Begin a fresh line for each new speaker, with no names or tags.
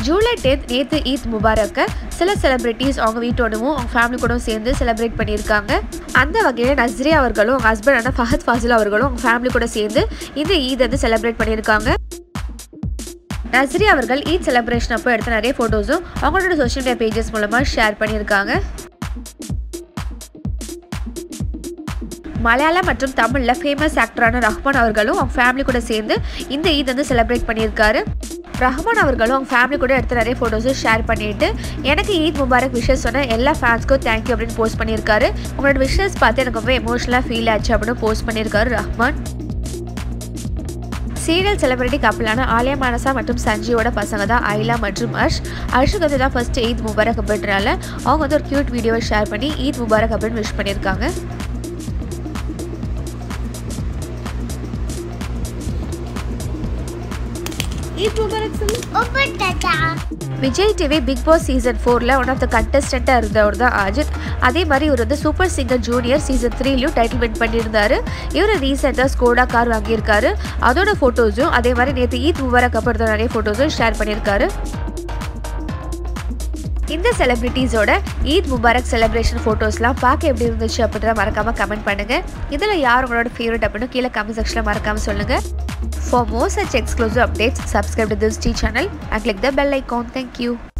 July tenth நேற்று ஈத் முபாரக்கை சில celebrities அவங்க வீட்டோடவும் அவங்க ஃபேமிலி கூடவும் சேர்ந்து செலிப்ரேட் பண்ணியிருக்காங்க அந்த வகையில் நஸ்ரி அவர்களும் அவங்க ஹஸ்பண்டான ஃபஹத் ஃபாசில் அவர்களும் அவங்க ஃபேமிலி கூட சேர்ந்து இந்த ஈத் வந்து செலிப்ரேட் பண்ணியிருக்காங்க நஸ்ரி அவர்கள் ஈத் செலிப்ரேஷன் அப்போ எடுத்த நிறைய ஃபோட்டோஸும் அவங்களோட சோஷியல் மீடியா பேஜஸ் மூலமாக ஷேர் பண்ணியிருக்காங்க மலையாளம் மற்றும் தமிழில் ஃபேமஸ் ஆக்டரான ரஹ்மான் அவர்களும் அவங்க ஃபேமிலி கூட சேர்ந்து இந்த ஈத் வந்து செலிப்ரேட் பண்ணியிருக்காரு ரஹ்மான் அவர்களும் அவங்க ஃபேமிலி கூட எடுத்த நிறைய ஃபோட்டோஸும் ஷேர் பண்ணிட்டு எனக்கு ஈத் முபாரக் விஷஸ் சொன்ன எல்லா ஃபேன்ஸ்க்கும் தேங்க்யூ அப்படின்னு போஸ்ட் பண்ணியிருக்காரு உங்களோட விஷஸ் பார்த்து எனக்கு ரொம்ப எமோஷனலாக ஃபீல் ஆச்சு அப்படின்னு போஸ்ட் பண்ணியிருக்காரு ரஹ்மான் சீரியல் செலிபிரிட்டி கப்பலான ஆலியா மானசா மற்றும் சஞ்சீவோட பசங்க தான் ஐலா மற்றும் அர்ஷ் அர்ஷுக்கு வந்து தான் ஃபர்ஸ்ட் ஈத் முபாரக் அப்படின்றனால அவங்க வந்து ஒரு க்யூட் வீடியோவை ஷேர் பண்ணி ஈத் முபாரக் அப்படின்னு விஷ் பண்ணியிருக்காங்க
ஈத் முபாரக் சொல்லு
Open tata.
Vijay TV Bigg Boss season ஃபோரில் ஒன் ஆஃப் த கண்டஸ்டண்ட்டாக இருந்தவர் தான் அஜித் அதே மாதிரி இவர் வந்து சூப்பர் சிங்கர் ஜூனியர் சீசன் த்ரீலையும் டைட்டில் வின் பண்ணியிருந்தாரு இவர் ரீசெண்டாக ஸ்கோடா கார் வாங்கியிருக்காரு அதோட ஃபோட்டோஸும் அதே மாதிரி நேற்று ஈத் முபாரக் அப்புறம் நிறைய ஃபோட்டோஸும் ஷேர் பண்ணியிருக்காரு இந்த செலிபிரிட்டிஸோட ஈத் முபாரக் செலிப்ரேஷன் ஃபோட்டோஸ்லாம் பார்க்க எப்படி இருந்துச்சு அப்படின்றத மறக்காமல் கமெண்ட் பண்ணுங்கள் இதில் யார் உங்களோட ஃபேவரட் அப்படின்னு கீழே கமெண்ட் செக்ஷனில் மறக்காமல் சொல்லுங்கள் for more such exclusive updates subscribe to this the channel and click the bell icon thank you